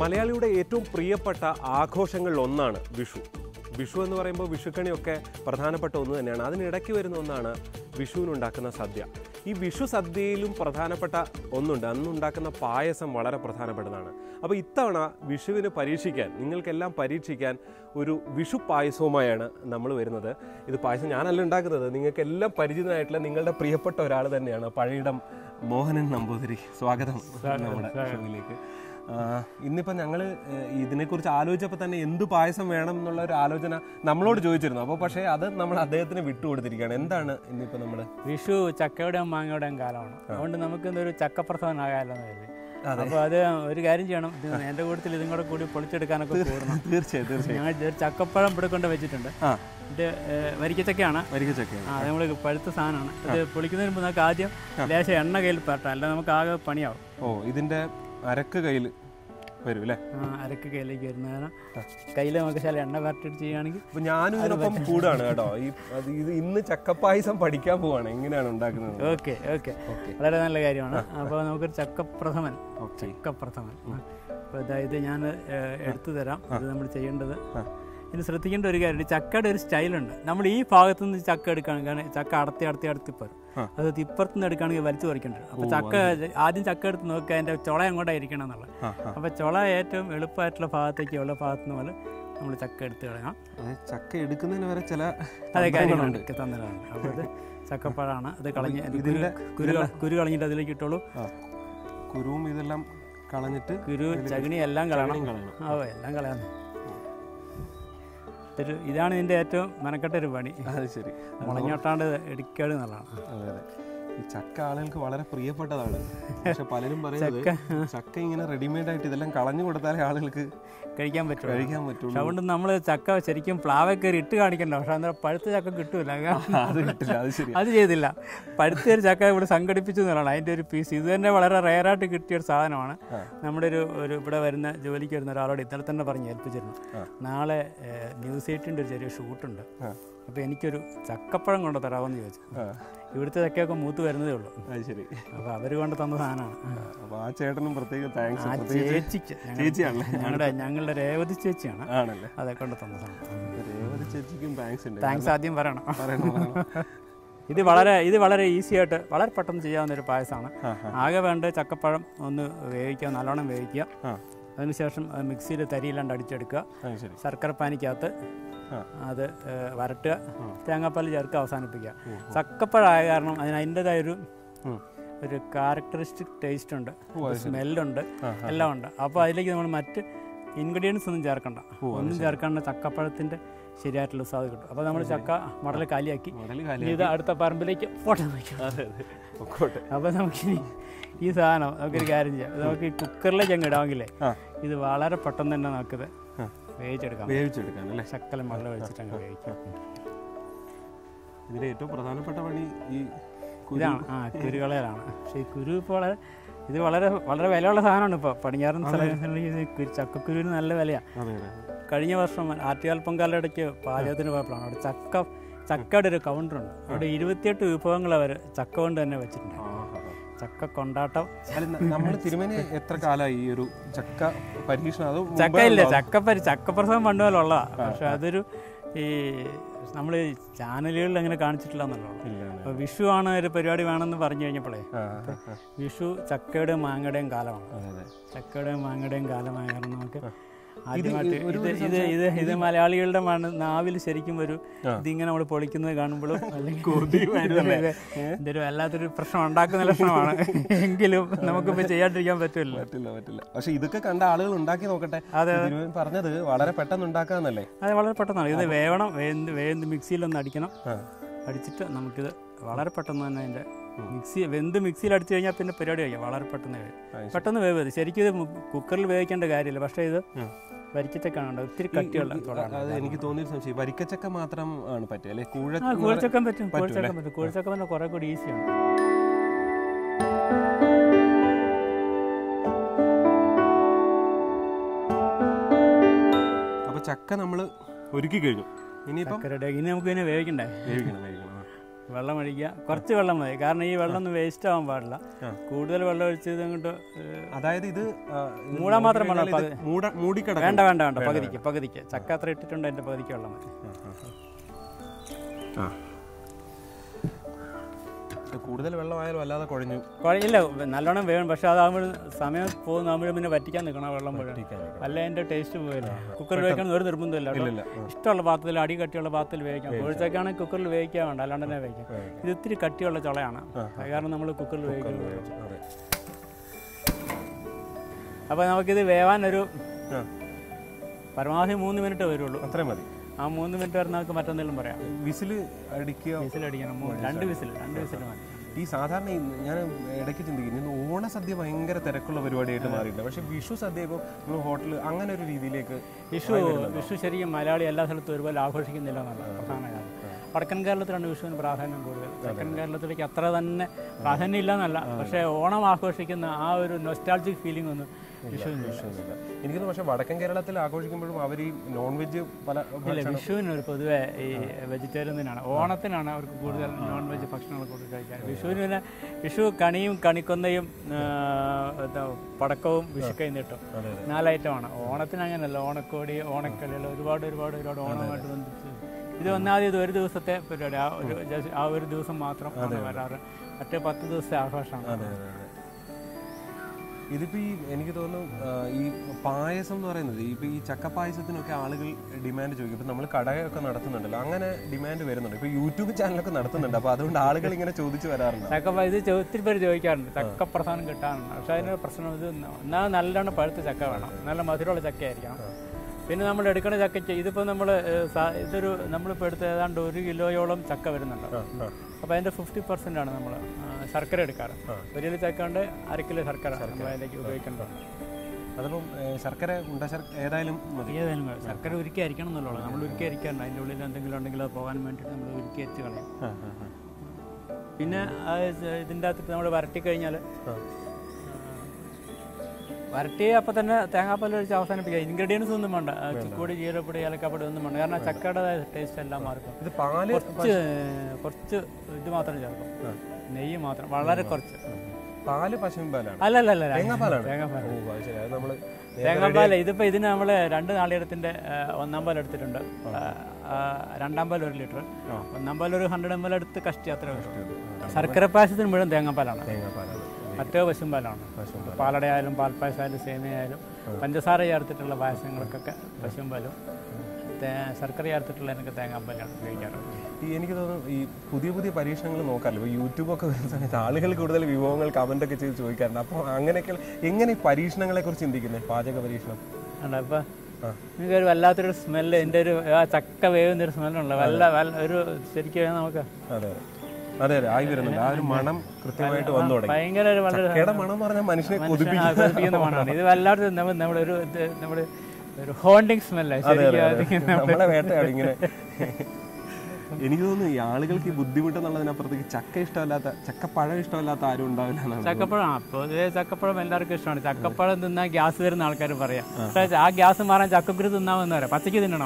മലയാളിയുടെ ഏറ്റവും പ്രിയപ്പെട്ട ആഘോഷങ്ങളിൽ ഒന്നാണ് വിഷു വിഷു എന്ന് പറയുമ്പോൾ വിഷുക്കണിയൊക്കെ പ്രധാനപ്പെട്ട ഒന്ന് തന്നെയാണ് അതിനിടയ്ക്ക് വരുന്ന ഒന്നാണ് വിഷുവിനുണ്ടാക്കുന്ന സദ്യ ഈ വിഷു സദ്യയിലും പ്രധാനപ്പെട്ട ഒന്നുണ്ട് അന്നുണ്ടാക്കുന്ന പായസം വളരെ പ്രധാനപ്പെട്ടതാണ് അപ്പോൾ ഇത്തവണ വിഷുവിന് പരീക്ഷിക്കാൻ നിങ്ങൾക്കെല്ലാം പരീക്ഷിക്കാൻ ഒരു വിഷു പായസവുമായാണ് നമ്മൾ വരുന്നത് ഇത് പായസം ഞാനല്ല ഉണ്ടാക്കുന്നത് നിങ്ങൾക്കെല്ലാം പരിചിതനായിട്ടുള്ള നിങ്ങളുടെ പ്രിയപ്പെട്ട ഒരാൾ തന്നെയാണ് പഴയിടം മോഹനൻ നമ്പൂതിരി സ്വാഗതം നമ്മുടെ ഷോയിലേക്ക് ഇന്നിപ്പോൾ ഞങ്ങൾ ഇതിനെക്കുറിച്ച് ആലോചിച്ചപ്പോൾ തന്നെ എന്ത് പായസം വേണം എന്നുള്ള ഒരു ആലോചന നമ്മളോട് ചോദിച്ചിരുന്നു അപ്പോൾ പക്ഷേ അത് നമ്മൾ അദ്ദേഹത്തിന് വിട്ടുകൊടുത്തിരിക്കുകയാണ് എന്താണ് ഇന്നിപ്പോൾ നമ്മൾ വിഷു ചക്കയുടെയും മാങ്ങയുടെയും കാലമാണ് അതുകൊണ്ട് നമുക്ക് ഇന്നൊരു ചക്കപ്രസവനാകാമല്ലോ എന്ന് കരുതി അപ്പോൾ അത് ഒരു കാര്യം ചെയ്യണം ഇത് എൻ്റെ കൂട്ടത്തിൽ ഇതും കൂടെ കൂടി പൊളിച്ചെടുക്കാനൊക്കെ കൂടണം തീർച്ചയായും തീർച്ചയായും ഞങ്ങൾ ഒരു ചക്കപ്പഴം ഇവിടെ കൊണ്ട് വെച്ചിട്ടുണ്ട് ആ ഇത് ഏഹ്, വരിക്കച്ചക്കയാണ് വരികച്ചക്കയാണ് ആ നമ്മൾ പഴുത്ത സാധനമാണ് ഇത് പൊളിക്കുന്നതിന് മുമ്പ് നമുക്ക് ആദ്യം ലേശം എണ്ണ കയ്യിൽ പറ്റാം അല്ല നമുക്ക് ആകെ പണിയാവും ഓ ഇതിൻ്റെ അരക്ക് കയ്യിൽ വരും അല്ലേ ആ, അരക്ക് കയ്യിലേക്ക് വരുന്നതിന് കയ്യിൽ നമുക്ക് ചില എണ്ണ പരട്ടിട്ട് ചെയ്യുകയാണെങ്കിൽ അപ്പൊ ഞാനും ഇതിനൊപ്പം കൂടാണ് കേട്ടോ ഈ അത് ഇത് ഇന്ന് ചക്കപ്പായസം പഠിക്കാൻ പോവാണ് എങ്ങനെയാണ് ഉണ്ടാക്കുന്നത് ഓക്കെ ഓക്കെ വളരെ നല്ല കാര്യമാണ് അപ്പോൾ നമുക്കൊരു ചക്കപ്രഥമൻ ഓക്കെ ചക്കപ്രഥമൻ അപ്പോൾ അതായത് ഞാൻ ഏഹ്, എടുത്തു തരാം ഇത് നമ്മൾ ചെയ്യേണ്ടത് ഇനി ശ്രദ്ധിക്കേണ്ട ഒരു കാര്യം ചക്കയുടെ ഒരു സ്റ്റൈലുണ്ട് നമ്മൾ ഈ ഭാഗത്തു നിന്ന് ചക്ക എടുക്കുകയാണെങ്കിൽ കാരണം ചക്ക അടത്തി അടത്തി അടത്തി പോരും ആ. അത് ഇപ്പുറത്ത് നിന്ന് എടുക്കുകയാണെങ്കിൽ വലിച്ചു പറിക്കേണ്ടത് അപ്പോൾ ചക്ക ആദ്യം ചക്ക എടുത്ത് നോക്കുക അതിൻ്റെ ചുള എങ്ങോട്ടായിരിക്കണം എന്നുള്ളത് ആ ആ അപ്പോൾ ചുള ഏറ്റവും എളുപ്പമായിട്ടുള്ള ഭാഗത്തേക്കുള്ള ഭാഗത്ത് നിന്ന് പോലെ നമ്മൾ ചക്ക എടുത്ത് കളയാം അത് ചക്ക എടുക്കുന്നതിന് വരെ ചില അതേ കാര്യങ്ങളുണ്ട് തന്നിട്ടുണ്ട് അപ്പോൾ ഇത് ചക്കപ്പഴമാണ് അത് കളഞ്ഞ് ഇതിൻ്റെ കുരു കുരു കളഞ്ഞിട്ട് അതിലേക്ക് ഇട്ടോളൂ ആ കുരുവും ഇതെല്ലാം കളഞ്ഞിട്ട് കുരു ചകിണി എല്ലാം കളയണം ചകിണിയും കളയണം ആ എല്ലാം കളയാം ഇതൊരു ഇതാണ് ഇതിൻ്റെ ഏറ്റവും മെനക്കെട്ട ഒരു പണി അത് ശരി മുളഞ്ഞോട്ടാണ്ട് എടുക്കേട് എന്നുള്ളതാണ് അതെ അതെ ഈ ചക്ക ആളുകൾക്ക് വളരെ പ്രിയപ്പെട്ടതാണ് പക്ഷെ പലരും പറയുന്നത് ചക്ക ഇങ്ങനെ റെഡിമെയ്ഡ് ആയിട്ട് ഇതെല്ലാം കളഞ്ഞു കൊടുത്താലേ ആളുകൾക്ക് കഴിക്കാൻ പറ്റും കഴിക്കാൻ പറ്റുള്ളൂ അതുകൊണ്ട് നമ്മൾ ചക്ക ശരിക്കും പ്ലാവെ കയറി ഇട്ട് കാണിക്കണ്ട പക്ഷെ അന്നേരം പഴുത്ത ചക്ക കിട്ടൂല കാരണം അത് കിട്ടില്ല അത് ശരി അത് ചെയ്തില്ല പഴുത്ത ഒരു ചക്ക ഇവിടെ സംഘടിപ്പിച്ചു എന്നുള്ളതാണ് അതിൻ്റെ ഒരു പീസ് ഇത് തന്നെ വളരെ റെയറായിട്ട് കിട്ടിയ ഒരു സാധനമാണ് നമ്മുടെ ഒരു ഒരു ഇവിടെ വരുന്ന ജോലിക്ക് വരുന്ന ഒരാളോട് ഇന്നലെ തന്നെ പറഞ്ഞ് ഏൽപ്പിച്ചിരുന്നു നാളെ ഏഹ്, ന്യൂസ് എയ്റ്റിൻ്റെ ഒരു ചെറിയ ഷൂട്ടുണ്ട് ആ. അപ്പോൾ എനിക്കൊരു ചക്കപ്പഴം കൊണ്ട് തരാമെന്ന് ചോദിച്ചു ആ ഇവിടുത്തെ ചക്കയൊക്കെ മൂത്ത് വരുന്നതേ ഉള്ളൂ അത് ശരി അപ്പോൾ അവർ കൊണ്ട് തന്ന സാധനമാണ് അപ്പൊ ആ ചേട്ടനും പ്രത്യേക താങ്ക്സ് ആ ചേച്ചിക്ക് ഞങ്ങ- ചേച്ചിയാണല്ലേ ഞങ്ങളുടെ ഞങ്ങളുടെ രേവതി ചേച്ചിയാണ് ആണല്ലേ അതെ കൊണ്ട് തന്ന സാധനം രേവതി ചേച്ചിക്കും താങ്ക്സ് ഉണ്ട് താങ്ക്സ് ആദ്യം പറയണം പറയണം പറയണം ഇത് വളരെ ഇത് വളരെ ഈസി ആയിട്ട് വളരെ പെട്ടെന്ന് ചെയ്യാവുന്ന ഒരു പായസമാണ് ആ, ആകെ വേണ്ട ചക്കപ്പഴം ഒന്ന് വേവിക്കുക നല്ലോണം വേവിക്കുക ആ അതിനുശേഷം അത് മിക്സിയിൽ തരിയില്ലാണ്ട് അടിച്ചെടുക്കുക അത് ശരി ശർക്കര പാനിക്കകത്ത് ആ. അത് ഏഹ്, വരട്ടുക തേങ്ങാപ്പാൽ ചേർക്കുക അവസാനിപ്പിക്കുക ചക്കപ്പഴമായ കാരണം അതിന് അതിൻ്റെതായൊരു ഉം. ഒരു ക്യാരക്ടറിസ്റ്റിക് ടേസ്റ്റ് ഉണ്ട് ഓ, അത് ശരി. സ്മെല്ലുണ്ട് ആ, എല്ലാം ഉണ്ട് അപ്പോൾ അതിലേക്ക് നമ്മൾ മറ്റ് ഇൻഗ്രീഡിയൻസ് ഒന്നും ചേർക്കണ്ട ഒന്നും ചേർക്കാണ്ട് ചക്കപ്പഴത്തിൻ്റെ ശരിയായിട്ടുള്ള സ്വാദ് കിട്ടും അപ്പോൾ നമ്മൾ ചക്ക മടൽ കാലിയാക്കി മുതല് ഇനി കാലി ഇത് അടുത്ത പറമ്പിലേക്ക് ഫോട്ടോ വയ്ക്കാം അതെ അതെ പൊക്കോട്ടെ അപ്പോൾ നമുക്കിനി ഈ സാധനം നമുക്കൊരു കാര്യം ചെയ്യാം ഇത് നമുക്ക് ഈ കുക്കറിലേക്ക് അങ്ങ് ഇടാമെങ്കിലേ ആ ഇത് വളരെ പെട്ടെന്ന് തന്നെ നമുക്കിത് ആ. വേവിച്ചെടുക്കാം വേവിച്ചെടുക്കാൻ അല്ലേ ശക്കലം വെള്ളം ഒഴിച്ചിട്ട് അങ്ങ് വേവിക്കാം ഇതിന്റെ ഏറ്റവും പ്രധാനപ്പെട്ട പണി ഈ കുരു ഇതാണ് ആ കുരുകളയിലാണ് പക്ഷേ ഈ കുരു ഇപ്പോൾ വളരെ ഇത് വളരെ വളരെ വിലയുള്ള സാധനമാണ് ഇപ്പോൾ പടിഞ്ഞാറൻ സ്ഥലങ്ങളിൽ ഇത് കുരു- ചക്കക്കുരുവിന് നല്ല വിലയാണ് അതെ അതെ കഴിഞ്ഞ വർഷം ആറ്റുകാൽ പൊങ്കാല ഇടയ്ക്ക് പാചകത്തിന് പോയപ്പോഴാണ് അവിടെ ചക്ക ചക്കയുടെ ഒരു കൗണ്ടറുണ്ട് അവിടെ ഇരുപത്തിയെട്ട് വിഭവങ്ങൾ അവർ ചക്ക കൊണ്ട് തന്നെ വെച്ചിട്ടുണ്ട് ആ, ആ, ആ. ചക്ക കൊണ്ടാട്ടം അല്ല നമ്മൾ തിരുമേനി എത്ര കാലമായി ഈ ഒരു ചക്ക പരീക്ഷണം അത് മുമ്പേ ചക്ക ഇല്ല ഉണ്ടോ? ചക്കപ്പരി ചക്കപ്രസവം പണ്ട് പോലെ ഉള്ളതാ പക്ഷെ അതൊരു ഈ നമ്മൾ ചാനലുകളിൽ അങ്ങനെ കാണിച്ചിട്ടില്ല എന്നുള്ളൂ ഇല്ല അല്ലേ? അപ്പോൾ വിഷു ആണ് ഒരു പരിപാടി വേണമെന്ന് പറഞ്ഞു കഴിഞ്ഞപ്പോഴേ ആ, ആ, ആ. വിഷു ചക്കയുടെയും മാങ്ങയുടെയും കാലമാണ് അതെ അതെ ചക്കയുടെയും മാങ്ങയുടെയും കാലമായ കാരണം നമുക്ക് ഇത് ആദ്യമായിട്ട് ഒരു- ഇത് ഇത് ഇത് ഇത് മലയാളികളുടെ മണ് നാവിൽ ശരിക്കും ഒരു ഇതിങ്ങനെ നമ്മൾ പൊളിക്കുന്നത് കാണുമ്പോഴും അല്ലെങ്കിൽ ഇതൊരു വല്ലാത്തൊരു പ്രശ്നം ഉണ്ടാക്കുന്ന ലക്ഷണമാണ് എങ്കിലും നമുക്കിപ്പോൾ ചെയ്യാണ്ടിരിക്കാൻ പറ്റില്ല പറ്റില്ല പറ്റില്ല പക്ഷെ ഇതൊക്കെ കണ്ട ആളുകൾ ഉണ്ടാക്കി നോക്കട്ടെ അതെ, തിരുമേനി പറഞ്ഞത് വളരെ പെട്ടെന്ന് ഉണ്ടാക്കാന്നല്ലേ അത് വളരെ പെട്ടെന്നാണ് ഇത് വേവണം വേന്ത് വേന്ത് മിക്സിയിലൊന്ന് അടിക്കണം ആ. അടിച്ചിട്ട് നമുക്കിത് വളരെ പെട്ടെന്ന് തന്നെ അതിൻ്റെ മിക്സി വെന്ത് മിക്സിയിൽ അടിച്ചു കഴിഞ്ഞാൽ പിന്നെ പരിപാടി കഴിയും വളരെ പെട്ടെന്ന് വേവും അത് പെട്ടെന്ന് വേവ് ഇത് ശരിക്കും ഇത് മു- കുക്കറിൽ വേവിക്കേണ്ട കാര്യമില്ല പക്ഷേ ഇത് ഉം. വരിക്കച്ചക്കാണ് ഒത്തിരി കട്ടിയുള്ള ചോളാണ് അത് എനിക്ക് തോന്നിയൊരു സംശയം വരിക്കച്ചക്ക മാത്രം ആണ് പറ്റുക അല്ലെ കൂഴ ആ കൂഴിച്ചക്കം പറ്റും പറ്റും കൂഴിച്ചക്കം പറ്റും കൂഴിച്ചക്കം തന്നെ കുറെ കൂടി ഈസിയാണ് അപ്പൊ ചക്ക നമ്മൾ ഒരുക്കി കഴിഞ്ഞു ഇനിയിപ്പം ചക്കരയുടെ ഇനി നമുക്ക് ഇതിനെ വേവിക്കണ്ടേ വേവിക്കണം വേവിക്കണം ആ. വെള്ളം ഒഴിക്കുക കുറച്ച് വെള്ളം മതി കാരണം ഈ വെള്ളം ഒന്നും വേസ്റ്റ് ആവാൻ പാടില്ല കൂടുതൽ വെള്ളം ഒഴിച്ചത് അങ്ങോട്ട് ഏഹ്, അതായത് ഇത് ആ, ഇത് മൂടാൻ മാത്രം നോക്കി വേണം, കഴിഞ്ഞാൽ ഇത് മൂട- മൂടിക്കിടക്കണം. വേണ്ട വേണ്ട വേണ്ട പകുതിക്ക് പകുതിക്ക് ചക്ക അത്ര ഇട്ടിട്ടുണ്ട് അതിൻ്റെ പകുതിക്ക് വെള്ളം മതി ആ. ഇത് കൂടുതൽ വെള്ളമായാലും അല്ലാതെ കുഴഞ്ഞു കുഴയില്ല നല്ലോണം വേണം പക്ഷെ അതാകുമ്പോൾ സമയം പോകുന്ന നമ്മൾ പിന്നെ വറ്റിക്കാൻ നിൽക്കണം ആ വെള്ളം മുഴുവൻ അല്ല അതിൻ്റെ ടേസ്റ്റ് പോയില്ല കുക്കറിൽ വേവിക്കണം ഒരു നിർബന്ധമില്ല കേട്ടോ. ഇല്ലില്ല ആ. ഇഷ്ടമുള്ള പാത്രത്തിൽ അടി കട്ടിയുള്ള പാത്രത്തിൽ വേവിക്കാം കോഴിച്ചക്കാണെങ്കിൽ കുക്കറിൽ വേവിക്കാൻ വേണ്ട അല്ലാണ്ട് തന്നെ വേവിക്കാം ഇത് ഇത്തിരി കട്ടിയുള്ള ചുളയാണ് അത് കാരണം നമ്മൾ കുക്കറിൽ വേവിക്കുന്നത് അതെ. അപ്പോൾ നമുക്കിത് വേവാൻ ഒരു ആ. പരമാവധി മൂന്ന് മിനിറ്റ് വരുള്ളൂ അത്രയും മതി ആ മൂന്ന് മിനിറ്റ് വരെ നമുക്ക് മറ്റെന്തെങ്കിലും പറയാം വിസില് അടിക്കുക വിസിലടിക്കണം മൂന്ന് രണ്ട് വിസിൽ രണ്ട് വിസിൽ മതി ഈ സാധാരണ ഈ ഞാൻ ഇടയ്ക്ക് ചിന്തിക്കുന്നു ഇന്ന് ഓണസദ്യ ഭയങ്കര തിരക്കുള്ള പരിപാടിയായിട്ട് മാറിയിട്ടുണ്ട് പക്ഷെ വിഷു സദ്യ ഇപ്പോൾ നമ്മൾ ഹോട്ടൽ അങ്ങനെ ഒരു രീതിയിലേക്ക് വിഷു വിഷു ശരിക്കും മലയാളി എല്ലാ സ്ഥലത്തും ഒരുപോലെ ആഘോഷിക്കുന്നില്ല എന്നുള്ള പ്രധാന കാര്യം വടക്കൻ കേരളത്തിലാണ് വിഷുവിന് പ്രാധാന്യം കൂടുതൽ തെക്കൻ കേരളത്തിലേക്ക് അത്ര തന്നെ പ്രാധാന്യം ഇല്ല എന്നല്ല പക്ഷേ ഓണം ആഘോഷിക്കുന്ന ആ ഒരു നൊസ്റ്റാൾജിക് ഫീലിംഗ് ഒന്നും വിഷുവിന് വിഷുവിനില്ല എനിക്കൊന്ന് പക്ഷെ വടക്കൻ കേരളത്തിൽ ആഘോഷിക്കുമ്പോഴും അവർ ഈ നോൺ വെജ് പല ഇല്ല വിഷുവിന് ഒരു പൊതുവെ ഈ വെജിറ്റേറിയൻ തന്നെയാണ് ഓണത്തിനാണ് അവർക്ക് കൂടുതൽ നോൺ വെജ് ഭക്ഷണങ്ങൾ കൂടുതൽ കഴിക്കാൻ വിഷുവിന് പിന്നെ വിഷു കണിയും കണിക്കൊന്നയും ആ, എന്താ, പടക്കവും വിഷു കൈ നീട്ടും അതെ, അതെ. നാല് ഐറ്റമാണ് ഓണത്തിന് അങ്ങനെയല്ല ഓണക്കോടി ഓണക്കളികൾ ഒരുപാട് ഒരുപാട് ഒരുപാട് ഓണവുമായിട്ട് ബന്ധിച്ച് ഇത് ഒന്നാമത് ഇത് ഒരു ദിവസത്തെ പരിപാടി ആ ഒരു just ആ ഒരു ദിവസം മാത്രം ആണ് വരാറ് മറ്റേ പത്ത് ദിവസത്തെ ആഘോഷമാണ് അതെ അതെ അതെ ഇതിപ്പോ ഈ എനിക്ക് തോന്നുന്നു ആ, ഈ പായസം എന്ന് പറയുന്നത് ഇപ്പൊ ഈ ചക്കപ്പായസത്തിനൊക്കെ ആളുകൾ ഡിമാൻഡ് ചോദിക്കും ഇപ്പൊ നമ്മൾ കടയൊക്കെ നടത്തുന്നുണ്ടല്ലോ അങ്ങനെ ഡിമാൻഡ് വരുന്നുണ്ട് ഇപ്പൊ യൂട്യൂബ് ചാനലൊക്കെ നടത്തുന്നുണ്ട് അപ്പൊ അതുകൊണ്ട് ആളുകൾ ഇങ്ങനെ ചോദിച്ചു വരാറുണ്ട് ചക്ക ഇത് ചെ- ഒത്തിരി പേര് ചോദിക്കാറുണ്ട് ചക്ക പ്രധാനം കിട്ടാറുണ്ട് പക്ഷേ അതിന് പ്രശ്നം ഇത് എന്നാൽ നല്ലോണം പഴുത്ത ചക്ക വേണം നല്ല മധുരമുള്ള ചക്ക ആയിരിക്കണം പിന്നെ നമ്മൾ എടുക്കുന്ന ചക്കയ്ക്ക് ഇതിപ്പോൾ നമ്മൾ ഇതൊരു നമ്മളിപ്പോൾ എടുത്ത് ഏതാണ്ട് ഒരു കിലോയോളം ചക്ക വരുന്നുണ്ട് അപ്പോൾ അതിൻ്റെ ഫിഫ്റ്റി പെർസെൻ്റ് ആണ് നമ്മൾ ശർക്കര എടുക്കാറ് ഒരു കിലോ ചക്ക കൊണ്ട് അര കിലോ ശർക്കര നമ്മൾ അതിലേക്ക് ഉപയോഗിക്കേണ്ടത് അതിപ്പം ഏ, ശർക്കര ഉണ്ട ശർക്കര ഏതായാലും മതി ഏതായാലും മതി. ശർക്കര ഉരുക്കി അരിക്കണം എന്നുള്ളത് നമ്മൾ ഉരുക്കി അരിക്കാറുണ്ട് അതിൻ്റെ ഉള്ളിൽ എന്തെങ്കിലും ഉണ്ടെങ്കിൽ അത് പോകാൻ വേണ്ടിയിട്ട് നമ്മൾ ഉരുക്കി അരിച്ച് കളയും ആ, ആ, ആ. പിന്നെ ആ ഇത് ഇതിൻ്റെ അകത്തിട്ട് നമ്മൾ വരട്ടി കഴിഞ്ഞാൽ ആ. വരട്ടി അപ്പം തന്നെ തേങ്ങാപ്പാൽ ഒഴിച്ച് അവസാനിപ്പിക്കുക ഇൻഗ്രീഡിയൻസ് ഒന്നും വേണ്ട ആ, ചുക്കുപൊടി ജീരപ്പൊടി ഏലക്കാപ്പൊടി ഒന്നും വേണ്ട കാരണം ചക്കയുടെ ടേസ്റ്റ് എല്ലാം മാർക്കും ഇത് പാല് കുറച്ച് കുറച്ച് ഇത് മാത്രം ചേർക്കും നെയ്യ് മാത്രം വളരെ കുറച്ച് പാല് പശുവിൻ പാലാണ് അല്ല അല്ല അല്ല തേങ്ങാപ്പാലാണ് തേങ്ങാപ്പാൽ ഓ അത് ശരി അത് നമ്മള് തേങ്ങാപ്പാൽ ഇതിപ്പോൾ ഇതിന് നമ്മൾ രണ്ട് നാളികേരത്തിൻ്റെ ഒന്നാം പാൽ എടുത്തിട്ടുണ്ട് ആ, ആ, രണ്ടാം പാൽ ഒരു ലിറ്റർ ഒന്നാം പാൽ ഒരു ഹൺഡ്രഡ് എം എൽ എടുത്ത് കഷ്ടി അത്ര വരും ശർക്കര പായസത്തിന് മുഴുവൻ തേങ്ങാപ്പാലാണ് തേങ്ങാപ്പാലാണ് മറ്റേ പശുമ്പാലാണ് പാലടയായാലും പാൽപ്പായസമായാലും സേമിയായാലും പഞ്ചസാര ചേർത്തിട്ടുള്ള പായസങ്ങൾക്കൊക്കെ പശുമ്പാലും തേ- ശർക്കര ചേർത്തിട്ടുള്ളതിനൊക്കെ തേങ്ങാപ്പാലാണ് ഉപയോഗിക്കാറുള്ളത് ഈ എനിക്ക് തോന്നുന്നു ഈ പുതിയ പുതിയ പരീക്ഷണങ്ങൾ നോക്കാമല്ലോ ഇപ്പോൾ യൂട്യൂബൊക്കെ വരുന്ന സമയത്ത് ആളുകൾ കൂടുതൽ വിഭവങ്ങൾ കമന്റ് ഒക്കെ ചെയ്ത് ചോദിക്കാറുണ്ട് അപ്പോൾ അങ്ങനെയൊക്കെ എങ്ങനെ ഈ പരീക്ഷണങ്ങളെ കുറിച്ച് ചിന്തിക്കുന്നത് പാചക പരീക്ഷണം ഉണ്ട് അപ്പോൾ എനിക്കൊരു വല്ലാത്തൊരു സ്മെല്ല് എൻ്റെ ഒരു ആ ചക്ക വേവുന്ന ഒരു സ്മെല്ലുണ്ട് വല്ല വല്ല ഒരു ശരിക്കും നമുക്ക് അതെ അതെ അതെ ആയി വരുന്നുണ്ട് ആ ഒരു മണം കൃത്യമായിട്ട് വന്നു തുടങ്ങി ഭയങ്കര ഒരു വളരെ ചക്കയുടെ മണം എന്ന് പറഞ്ഞാൽ മനുഷ്യനെ കൊതിപ്പിക്കും കൊതിപ്പിക്കുന്ന മണമാണ് ഇത് വല്ലാത്ത നമ്മൾ നമ്മളൊരു ഇത് നമ്മുടെ ഒരു ഹോണ്ടിങ് സ്മെല്ലാണ് ശരിക്കും അതിങ്ങനെ നമ്മളെ വേട്ടയാണ് ഇങ്ങനെ എനിക്ക് തോന്നുന്നു ഈ ആളുകൾക്ക് ഈ ബുദ്ധിമുട്ട് എന്നുള്ളതിനപ്പുറത്തേക്ക് ചക്ക ഇഷ്ടമല്ലാത്ത ചക്കപ്പഴം ഇഷ്ടമല്ലാത്ത ആരും ഉണ്ടാവില്ല എന്നാണ് ചക്കപ്പഴം ആ പൊതുവെ ചക്കപ്പഴം എല്ലാവർക്കും ഇഷ്ടമാണ് ചക്കപ്പഴം തിന്നാൽ ഗ്യാസ് വരുന്ന ആൾക്കാർ പറയാം പക്ഷേ ആ ഗ്യാസ് മാറാൻ ചക്കക്കുരു തിന്നാമെന്ന് പറയാം പച്ചയ്ക്ക് തിന്നണം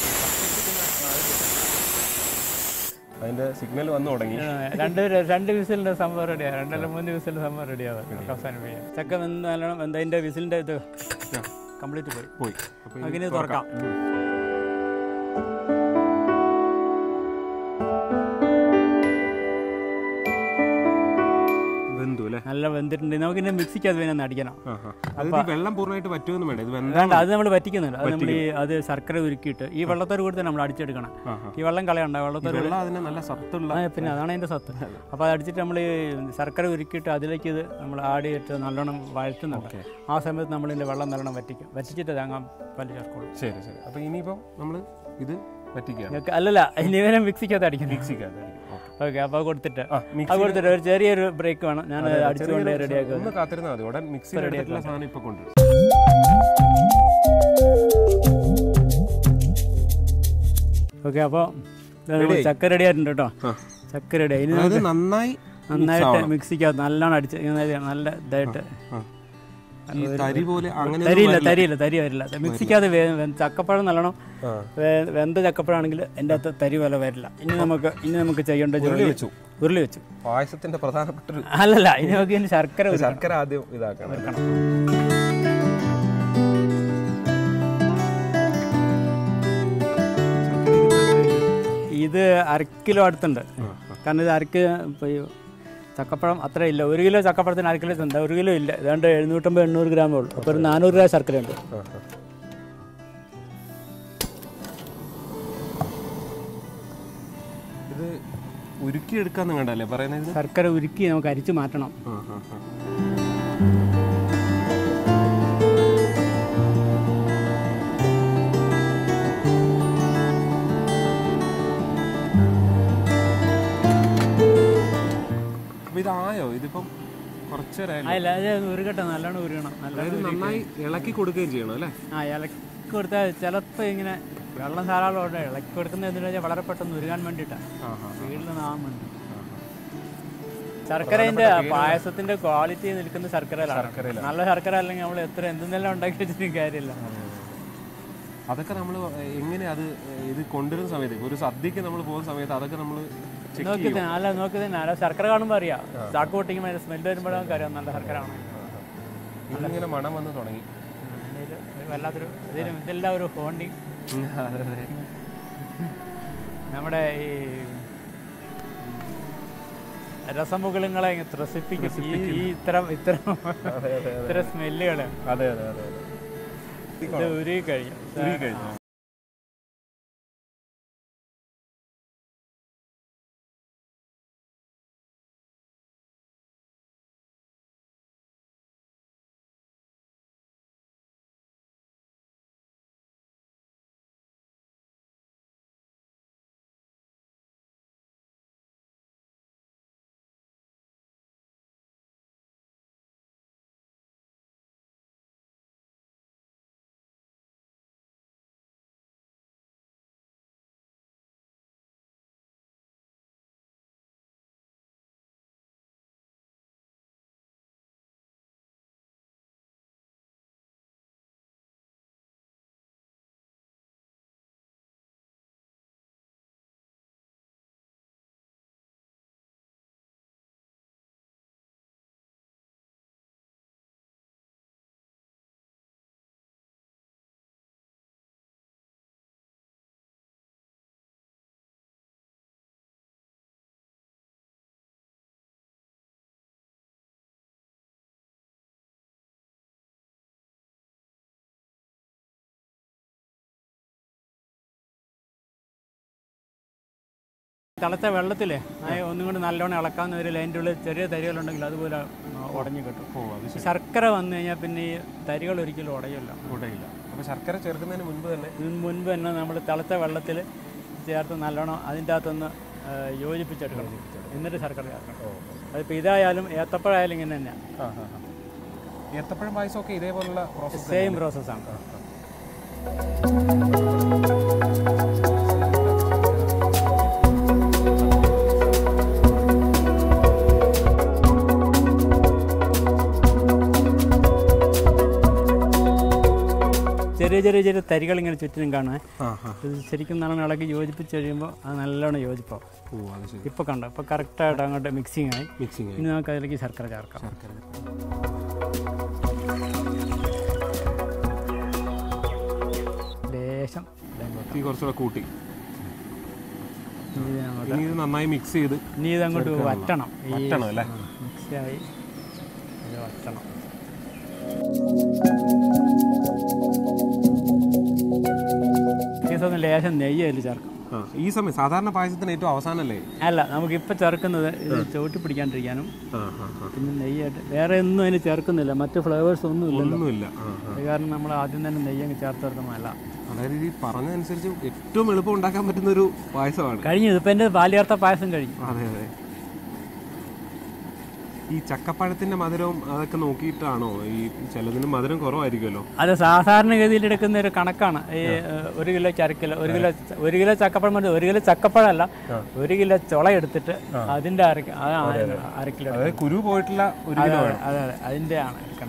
അതിന്റെ സിഗ്നൽ വന്നു തുടങ്ങി രണ്ട് രണ്ട് വിസിലിന്റെ സംഭവം റെഡിയാണ് രണ്ടല്ല മൂന്ന് വിസിലിന്റെ സംഭവം റെഡിയാവും അവസാനിപ്പിക്കാം ചക്ക വെന്ത് നല്ലോണം വെന്ത് അതിന്റെ വിസിലിന്റെ ഇത് കംപ്ലീറ്റ് പോയി പോയി അപ്പൊ ഇനി അതിന് തുറക്കാം വെന്തു അല്ലേ നല്ല വെന്തിട്ടുണ്ട് നമുക്ക് ഇതിന്റെ മിക്സിക്ക് അത് പിന്നെ ഒന്ന് അടിക്കണം അത് ഈ വെള്ളം പൂർണ്ണമായിട്ട് പറ്റുമെന്ന് വേണ്ട ഇത് വെന്ത വേണ്ട അത് നമ്മൾ പറ്റിക്കുന്നില്ല അത് നമ്മൾ ഈ അത് ശർക്കര ഉരുക്കിയിട്ട് ഈ വെള്ളത്തോട് കൂടി തന്നെ നമ്മൾ അടിച്ചെടുക്കണം ഈ വെള്ളം കളയണ്ട വെള്ളത്തോട് വെള്ളം അതിന് നല്ല സത്തുള്ള ആ, പിന്നെ അതാണ് അതിൻ്റെ സത്ത് അപ്പോൾ അത് അടിച്ചിട്ട് നമ്മൾ ഈ ശർക്കര ഉരുക്കിയിട്ട് അതിലേക്ക് ഇത് നമ്മൾ ആഡ് ചെയ്തിട്ട് നല്ലോണം വഴറ്റുന്നുണ്ട് ആ സമയത്ത് നമ്മൾ ഇതിൻ്റെ വെള്ളം നല്ലോണം വറ്റിക്കും വറ്റിച്ചിട്ട് തേങ്ങാൻ പല്ല് ചേർക്കുള്ളൂ ശരി ശരി അപ്പൊ ഇനിയിപ്പോ നമ്മള് ഇത് പറ്റിക്കുകയാണ് നിങ്ങൾക്ക് അല്ലല്ല ഇനി ഇവനെ മിക്സിക്കകത്ത് അടിക്കണം മിക്സിക്കകത്ത് ഓക്കെ അപ്പോൾ കൊടുത്തിട്ട് ആ അത് മിക്സി കൊടുത്തിട്ട് ഒരു ചെറിയൊരു ബ്രേക്ക് വേണം ഞാൻ അടിച്ചുകൊണ്ട് റെഡിയാക്കുക ഒന്ന് കാത്തിരുന്നാൽ മതി ഉടൻ മിക്സി എടുത്തിട്ടുള്ള സാധനം ഇപ്പൊ കൊണ്ടുവരും ഓക്കെ അപ്പോൾ ചക്ക റെഡി ആയിട്ടുണ്ട് കേട്ടോ ചക്ക റെഡി അതിന് അതായത് നന്നായി നന്നായിട്ട് മിക്സിക്കകത്ത് നല്ലോണം അടിച്ച് ഇങ്ങനെ നല്ല ഇതായിട്ട് ആ. ഈ തരി പോലെ അങ്ങനെ തരിയില്ല തരിയില്ല തരി വരില്ല മിക്സിക്കകത്ത് വേ- വെ- ചക്കപ്പഴം നല്ലോണം ആ. വേ- വെന്ത ചക്കപ്പഴമാണെങ്കിൽ എൻ്റെ അകത്ത് തരി പോലെ വരില്ല ഇനി നമുക്ക് ഇനി നമുക്ക് ചെയ്യേണ്ട ജോലി വെച്ചു ഉരുളി വെച്ചു പായസത്തിന്റെ പ്രധാനപ്പെട്ട ഒരു അല്ലല്ല ഇനി നമുക്ക് ഇനി ശർക്കര ഉരുക്കണം. ശർക്കര ആദ്യം ഇതാക്കണം ഉരുക്കണം. ഇത് അര കിലോ അടുത്തുണ്ട് കാരണം ഇത് അരക്ക് ഇപ്പോൾ ഈ ചക്കപ്പഴം അത്ര ഇല്ല ഒരു കിലോ ചക്കപ്പഴത്തിന് അര കിലോ ഉണ്ട് ഒരു കിലോ ഇല്ല ഏതാണ്ട് എഴുന്നൂറ്റമ്പത് എണ്ണൂറ് ഗ്രാമേ ഉള്ളൂ അപ്പോൾ ഒരു നാനൂറ് ഗ്രാം ശർക്കര ഉണ്ട് ആ, ആ. ഇത് ഉരുക്കിയെടുക്കാന്ന് കണ്ടല്ലേ പറയുന്നത് ഇത്? ശർക്കര ഉരുക്കി നമുക്ക് അരിച്ച് മാറ്റണം ആ, ആ, ആ. അപ്പൊ ഇതായോ ഇതിപ്പം കുറച്ചേരായല്ലോ അതില്ല അത് ഉരുകട്ടെ നല്ലോണം ഉരുകണം അതായത് നല്ലോണം നന്നായി ഇളക്കി കൊടുക്കുകയും ചെയ്യണം അല്ലേ ആ ഇളക്കി കൊടുത്താൽ ചിലപ്പോൾ ഇങ്ങനെ വെള്ളം ധാരാളം ഉണ്ട് ഇളക്കി കൊടുക്കുന്നത് എന്തിനാ വെച്ചാൽ വളരെ പെട്ടെന്ന് ഉരുകാൻ വേണ്ടിയിട്ടാണ് ആ, ആ, സ്പീഡിൽ നാൻ വേണ്ടി ആ, ആ. ശർക്കരേന്റെ പായസത്തിന്റെ ക്വാളിറ്റി നിൽക്കുന്ന ശർക്കരയിലാണ് ശർക്കരയിലാണ്. നല്ല ശർക്കര അല്ലെങ്കിൽ നമ്മൾ എത്ര എന്തെന്നെല്ലാം ഉണ്ടാക്കി വെച്ചിട്ടും കാര്യമില്ല അതൊക്കെ നമ്മൾ എങ്ങനെ അത് ഇത് കൊണ്ടുവരുന്ന സമയത്ത് ഒരു സദ്യക്ക് നമ്മൾ പോകുന്ന സമയത്ത് അതൊക്കെ നമ്മൾ ചെക്ക് നോക്കി തന്നെ അല്ല നോക്കി തന്നെ അല്ല ശർക്കര കാണുമ്പോൾ അറിയാം ചാക്ക് പൊട്ടിക്കുമ്പോൾ അതിന്റെ സ്മെല്ല് വരുമ്പോഴേ നമുക്ക് അറിയാം നല്ല ശർക്കര ആണ് ഇതിങ്ങനെ മണം വന്ന് തുടങ്ങി ഇത് വല്ലാത്തൊരു ഇതിന് ഇതെല്ലാം ഒരു ഫോണ്ടിങ് നമ്മുടെ ഈ രസമുകുളങ്ങളെ ഇങ്ങ് ത്രസിപ്പിക്കും ഈ ഈ ഇത്തരം ഇത്തരം ഇത്തരം സ്മെല്ലുകൾ അതെ അതെ അതെ അതെ ഇത് ഉരുകി കഴിഞ്ഞു ഉരുകി കഴിഞ്ഞു. തിളച്ച വെള്ളത്തിലെ ഒന്നും കൊണ്ട് നല്ലോണം ഇളക്കാവുന്ന ഒരു ലൈൻ്റെ ഉള്ളിൽ ചെറിയ തരികളുണ്ടെങ്കിൽ അതുപോലെ ആ, ഉടഞ്ഞു കിട്ടും ഓ അത് ശരി ശർക്കര വന്നു കഴിഞ്ഞാൽ പിന്നെ ഈ തരികൾ ഒരിക്കലും ഉടയില്ല കൂടെയില്ല അപ്പൊ ശർക്കര ചേർക്കുന്നതിന് മുൻപ് തന്നെ ഇതിന് മുൻപ് തന്നെ നമ്മൾ തിളച്ച വെള്ളത്തിൽ ചേർത്ത് നല്ലോണം അതിൻ്റെ അകത്തൊന്ന് ആ, യോജിപ്പിച്ചെടുക്കണം എന്നിട്ട് ശർക്കര ചേർക്കണം ഓ അതിപ്പോൾ ഇതായാലും ഏത്തപ്പഴമായാലും ഇങ്ങനെ തന്നെയാണ് ആ ആ ആ. ഏത്തപ്പഴം പായസമൊക്കെ ഇതേപോലുള്ള പ്രോസസ്സ് സെയിം പ്രോസസ്സാണ് ചെറിയ ചെറിയ ചെറിയ തരികൾ ഇങ്ങനെ ചുറ്റിനും കാണുക ആ ആ ഇത് ശരിക്കും നല്ലോണം ഇളക്കി യോജിപ്പിച്ച് കഴിയുമ്പോൾ അത് നല്ലോണം യോജിപ്പാവും ഓ അത് ശരി ഇപ്പോൾ കണ്ടോ ഇപ്പോൾ കറക്റ്റായിട്ട് അങ്ങോട്ട് മിക്സിങ് ആയി മിക്സിങ് ഇനി നമുക്ക് അതിലേക്ക് ശർക്കര ചേർക്കാം ശർക്കര ലേശം തീ കുറച്ചുകൂടെ കൂട്ടി ഇനി ഇത് അങ്ങോട്ട് ഇനി ഇത് നന്നായി മിക്സ് ചെയ്ത് ഇനി ഇതങ്ങോട്ട് വറ്റണം ഈ വറ്റണം അല്ലേ മിക്സായി ഇത് വറ്റണം ഈ സമയം ലേശം നെയ്യ് അതിൽ ചേർക്കാം ആ ഈ സമയം സാധാരണ പായസത്തിന് ഏറ്റവും അവസാനല്ലേ അല്ല നമുക്കിപ്പോൾ ചേർക്കുന്നത് ഇത് ചവിട്ടി പിടിക്കാണ്ടിരിക്കാനും ആ ആ ആ പിന്നെ നെയ്യായിട്ട് വേറെ ഒന്നും അതിന് ചേർക്കുന്നില്ല മറ്റ് ഫ്ലേവേഴ്സ് ഒന്നും ഇല്ലല്ലോ ഒന്നുമില്ല ആ ആ അത് കാരണം നമ്മൾ ആദ്യം തന്നെ നെയ്യ് അങ്ങ് ചേർത്ത് ചേർക്കുന്നതല്ല അതായത് ഈ പറഞ്ഞതനുസരിച്ച് ഏറ്റവും എളുപ്പം ഉണ്ടാക്കാൻ പറ്റുന്ന ഒരു പായസമാണ് കഴിഞ്ഞു ഇതിപ്പോൾ എൻ്റെ ബാല്യാർത്ഥ പായസം കഴിഞ്ഞു അതെ അതെ ഈ ചക്കപ്പഴത്തിന്റെ മധുരവും അതൊക്കെ നോക്കിയിട്ടാണോ ഈ ചിലതിന് മധുരം കുറവായിരിക്കുമല്ലോ അത് സാധാരണഗതിയിൽ എടുക്കുന്ന ഒരു കണക്കാണ് ഈ ഏഹ്, ഒരു കിലോ ചരക്കിലോ ഒരു കിലോ ച- ഒരു കിലോ ചക്കപ്പഴം മതി ഒരു കിലോ ചക്കപ്പഴമല്ല ഒരു കിലോ ചുള എടുത്തിട്ട് അതിന്റെ അര അര കിലോ അതായത് കുരു പോയിട്ടുള്ള ഒരു കിലോ അതെ അതെ അതിന്റെ ആണ് എടുക്കേണ്ടത്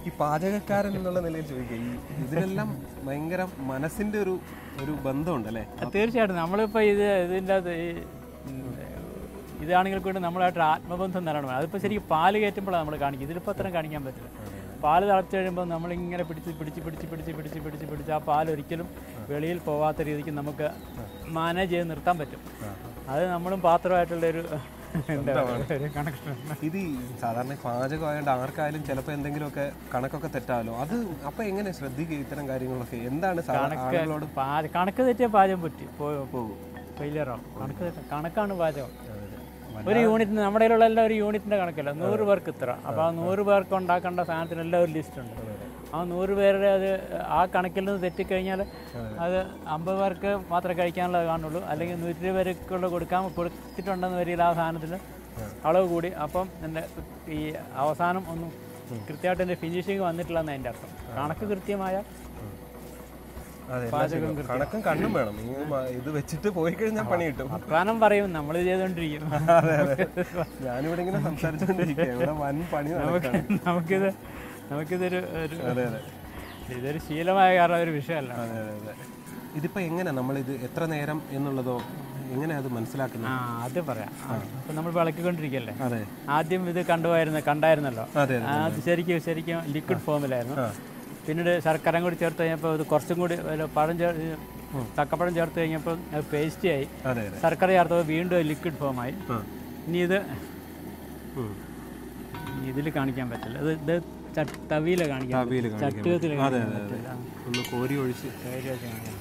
ഈ പാചകക്കാരൻ എന്നുള്ള നിലയിൽ ചോദിക്കുക ഈ ഇതിനെല്ലാം ഭയങ്കര മനസ്സിന്റെ ഒരു ഒരു ബന്ധമുണ്ട് അല്ലേ തീർച്ചയായിട്ടും നമ്മളിപ്പോൾ ഇത് ഇതിൻ്റെ അകത്ത് ഈ ഉം, ഇതാണെങ്കിൽ കൂടി നമ്മളായിട്ട് ആത്മബന്ധം നിലനിർത്തണം അതിപ്പോൾ ശരിക്കും പാല് കയറ്റുമ്പോഴാണ് നമ്മൾ കാണിക്കും ഇതിലിപ്പോൾ അത്രയും കാണിക്കാൻ പറ്റില്ല പാല് തിളച്ച് കഴിയുമ്പോൾ നമ്മളിങ്ങനെ പിടിച്ച് പിടിച്ച് പിടിച്ച് പിടിച്ച് പിടിച്ച് പിടിച്ച് പിടിച്ച് ആ പാൽ ഒരിക്കലും വെളിയിൽ പോകാത്ത രീതിക്ക് നമുക്ക് മാനേജ് ചെയ്ത് നിർത്താൻ പറ്റും അത് നമ്മളും പാത്രമായിട്ടുള്ളൊരു എന്താ പറയുക, ഒരു കണക്ഷൻ ഇത് ഈ സാധാരണ പാചകമായതുകൊണ്ട് ആർക്കായാലും ചിലപ്പോൾ എന്തെങ്കിലുമൊക്കെ കണക്കൊക്കെ തെറ്റാമല്ലോ അത് അപ്പൊ എങ്ങനെ ശ്രദ്ധിക്കുക ഇത്തരം കാര്യങ്ങളൊക്കെ എന്താണ് സാധാരണ ആളുകളോട് പാചകം കണക്ക് തെറ്റിയ പാചകം പറ്റി പോകും ഫെയിലിയറാവും കണക്ക് തെറ്റ കണക്കാണ് പാചകം ഒരു യൂണിറ്റിന് നമ്മുടെ കയ്യിലുള്ള എല്ലാം ഒരു യൂണിറ്റിന്റെ കണക്കല്ല നൂറ് പേർക്ക് ഇത്ര അപ്പോൾ ആ നൂറ് പേർക്ക് ഉണ്ടാക്കേണ്ട സാധനത്തിനെല്ലാം ഒരു ലിസ്റ്റ് ഉണ്ട് ആ നൂറ് പേരുടെ അത് ആ കണക്കിൽ നിന്ന് തെറ്റിക്കഴിഞ്ഞാൽ അത് അമ്പത് പേർക്ക് മാത്രമേ കഴിക്കാനുള്ളത് കാണുള്ളൂ അല്ലെങ്കിൽ നൂറ്റി പേർക്കുള്ള കൊടുക്കാൻ കൊടുത്തിട്ടുണ്ടെന്ന് വരില്ല ആ സാധനത്തിൽ അളവ് കൂടി അപ്പം എൻ്റെ ഈ അവസാനം ഒന്നും കൃത്യമായിട്ട് എൻ്റെ ഫിനിഷിങ് വന്നിട്ടില്ല എന്ന് അതിൻ്റെ അർത്ഥം കണക്ക് കൃത്യമായ അതെ എല്ലാം ശരിയാവും. കണക്കും കണ്ണും വേണം ഈ മ- ഇത് വെച്ചിട്ട് പോയി കഴിഞ്ഞാൽ പണി കിട്ടും വർത്തമാനം പറയും നമ്മൾ ചെയ്തുകൊണ്ടിരിക്കും അതെ അതെ ഞാനിവിടെ ഇങ്ങനെ സംസാരിച്ചുകൊണ്ടിരിക്കുക ഇവിടെ വൻ പണി നടക്കുകയാണ് നമുക്കിത് നമുക്കിതൊരു ഒരു അതെ അതെ ഇതൊരു ശീലമായ കാരണം ഒരു വിഷയമല്ല അതെ അതെ അതെ ഇതിപ്പോ എങ്ങനെ നമ്മളിത് എത്ര നേരം എന്നുള്ളതോ എങ്ങനെ അത് മനസ്സിലാക്കുന്നത് ആ അത് പറയാം അപ്പം നമ്മൾ വിളക്കിക്കൊണ്ടിരിക്കല്ലേ അതെ ആദ്യം ഇത് കണ്ടുപോയിരുന്ന കണ്ടായിരുന്നല്ലോ അതെ ആ, അത് ശരിക്കും ശരിക്കും ലിക്വിഡ് ഫോമിലായിരുന്നു പിന്നീട് ശർക്കര കൂടി ചേർത്ത് കഴിഞ്ഞപ്പോൾ ഇത് കുറച്ചും കൂടി ഒരു പഴം ചേർ ചക്കപ്പഴം ചേർത്ത് കഴിഞ്ഞപ്പോൾ അത് പേസ്റ്റ് ആയി അതെ അതെ ശർക്കര ചേർത്തപ്പോൾ വീണ്ടും ലിക്വിഡ് ഫോമായി ആ. ഇനി ഇത് ഉം. ഇതിൽ കാണിക്കാൻ പറ്റില്ല ഇത് ഇത് ചട്ട്- തവിയില കാണിക്കാൻ തവിയില് പറ്റും. കാണിക്കാൻ ചട്ടുകത്തിൽ അതെ കാണിക്കാൻ അതെ അതെ പറ്റില്ല ഒന്ന് കോരി ഒഴിച്ച് ധൈര്യമായിട്ട് കാണിക്കാം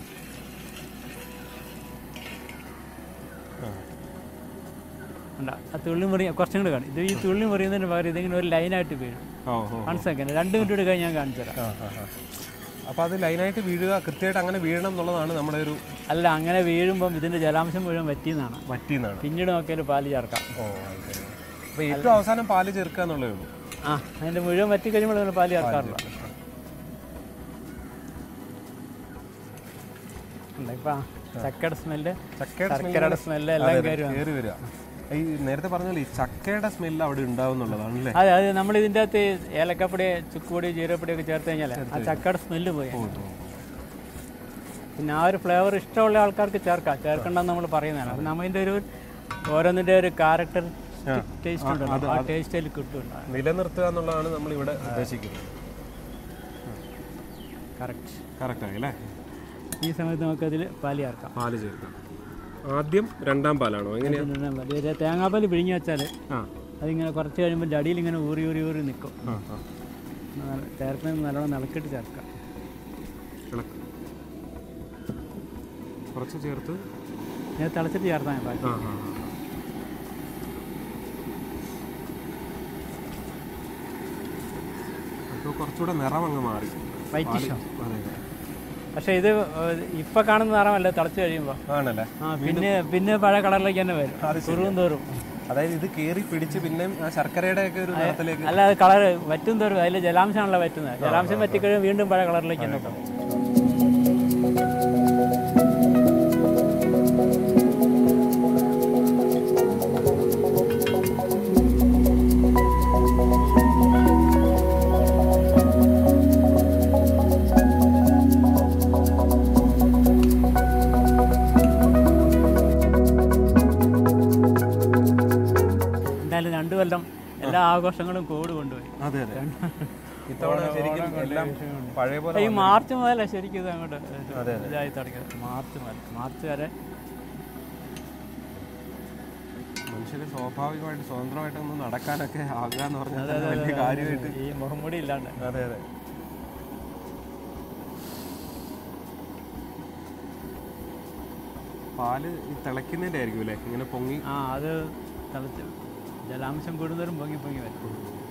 ആ. ഉണ്ട് ആ തുള്ളി മുറി കുറച്ചും കൂടി കാണും ഇത് ഈ തുള്ളി മുറിയുന്നതിന് പകരം ഇതിങ്ങനെ ഒരു ലൈനായിട്ട് വീഴും ഓ ഓ വൺ സെക്കൻഡ് രണ്ട് മിനിറ്റ് കൂടി കഴിഞ്ഞ് ഞാൻ കാണിച്ചു തരാം ആ ആ ആ അപ്പോൾ അത് ലൈനായിട്ട് വീഴുക കൃത്യമായിട്ട് അങ്ങനെ വീഴണം എന്നുള്ളതാണ് നമ്മുടെ ഒരു അല്ല അങ്ങനെ വീഴുമ്പം ഇതിൻ്റെ ജലാംശം മുഴുവൻ വറ്റിയെന്നാണ് വറ്റിന്നാണ് പിന്നീട് നോക്കിയാൽ പാല് ചേർക്കാം ഓ അപ്പോൾ ഏറ്റവും അവസാനം പാല് ചേർക്കുക എന്നുള്ളതേ ഉള്ളൂ ആ അതിൻ്റെ മുഴുവൻ വറ്റി കഴിയുമ്പോൾ അതിന് പാല് ചേർക്കാറില്ല ഉണ്ട് ഇപ്പം ചക്കയുടെ സ്മെല്ല് ചക്കയുടെ ശർക്കരയുടെ സ്മെല്ല് എല്ലാം കയറി വന്നു കയറി വരിക ഈ നേരത്തെ പറഞ്ഞാൽ ഈ ചക്കയുടെ സ്മെല്ല് അവിടെ ഉണ്ടാവും എന്നുള്ളതാണ് അല്ലേ അതെ അത് നമ്മൾ ഇതിൻ്റെ അകത്ത് ഏലക്കപ്പൊടി ചുക്കുപൊടി ജീരകപ്പൊടി ഒക്കെ ചേർത്ത് കഴിഞ്ഞാൽ ആ ചക്കയുടെ സ്മെല്ല് പോയി പിന്നെ ആ ഒരു ഫ്ലേവർ ഇഷ്ടമുള്ള ആൾക്കാർക്ക് ചേർക്കാം ചേർക്കണ്ടെന്ന് നമ്മൾ പറയുന്നതാണ് അപ്പം നമ്മതിൻ്റെ ഒരു ഓരോന്നിൻ്റെ ഒരു ക്യാരക്ടർ ടേസ്റ്റ് ഉണ്ടല്ലോ ആ ടേസ്റ്റ് അതിൽ കിട്ടുമല്ലോ നിലനിർത്തുക എന്നുള്ളതാണ് നമ്മൾ ഇവിടെ ഉദ്ദേശിക്കുന്നത് കറക്റ്റ് കറക്റ്റായി അല്ലേ ഈ സമയത്ത് നമുക്കതിൽ പാല് ചേർക്കാം പാല് ചേർക്കാം ആദ്യം രണ്ടാം പാലാണോ എങ്ങനെയാ പിന്നെ ഒരു തേങ്ങാപ്പാൽ പിഴിഞ്ഞ് വെച്ചാൽ ആ അതിങ്ങനെ കുറച്ച് കഴിയുമ്പോൾ അടിയിൽ ഇങ്ങനെ ഊറി ഊറി ഊറി നിൽക്കും ആ ആ നല്ല- ചേർക്കുന്നത് നല്ലോണം നിളക്കിട്ട് ചേർക്കാം ഇളക്ക് കുറച്ച് ചേർത്ത് ഞാൻ തിളച്ചിട്ട് ചേർത്താൽ മതി ബാക്കി ആ ആ ആ. അപ്പോൾ കുറച്ചുകൂടെ നിറം അങ്ങ് മാറി വൈറ്റിഷോ അതെ അതെ പക്ഷേ ഇത് ഇപ്പം കാണുന്ന നിറമല്ല തിളച്ച് കഴിയുമ്പോൾ ആണല്ലേ ആ പിന്നെ പിന്നെ പഴയ കളറിലേക്ക് തന്നെ വരും കുറുവും തോറും അതായത് ഇത് കയറി പിടിച്ച് പിന്നെ ആ ശർക്കരയുടെ ഒക്കെ ഒരു നിറത്തിലേക്ക് അല്ല അത് കളർ വറ്റും തോറും അതിൽ ജലാംശമാണല്ലോ വറ്റുന്നത് ജലാംശം വറ്റിക്കഴിയുമ്പോൾ വീണ്ടും പഴയ കളറിലേക്ക് തന്നെ പോകും എന്തായാലും രണ്ടു കൊല്ലം എല്ലാ ആഘോഷങ്ങളും കോഡ് കൊണ്ടുപോയി അതെ അതെ ഇത്തവണ ശരിക്കും എല്ലാം പഴയ പോലെ ഈ മാർച്ച് മുതലേ ശരിക്കും ഇത് അങ്ങോട്ട് ഇതായി തുടങ്ങിയത് മാർച്ച് മുതൽ മാർച്ച് വരെ മനുഷ്യന് സ്വാഭാവികമായിട്ട് സ്വതന്ത്രമായിട്ട് ഒന്ന് നടക്കാനൊക്കെ ആകുക എന്ന് പറഞ്ഞാൽ തന്നെ വലിയ കാര്യമായിട്ട് ഈ മുഖംമൂടി ഇല്ലാണ്ട് അതെ അതെ പാല് ഈ തിളയ്ക്കുന്നതിൻ്റെ ആയിരിക്കും അല്ലേ ഇങ്ങനെ പൊങ്ങി ആ അത് തിളച്ച് ജലാംശം കൂടുന്നവരും പൊങ്ങി പൊങ്ങി വരും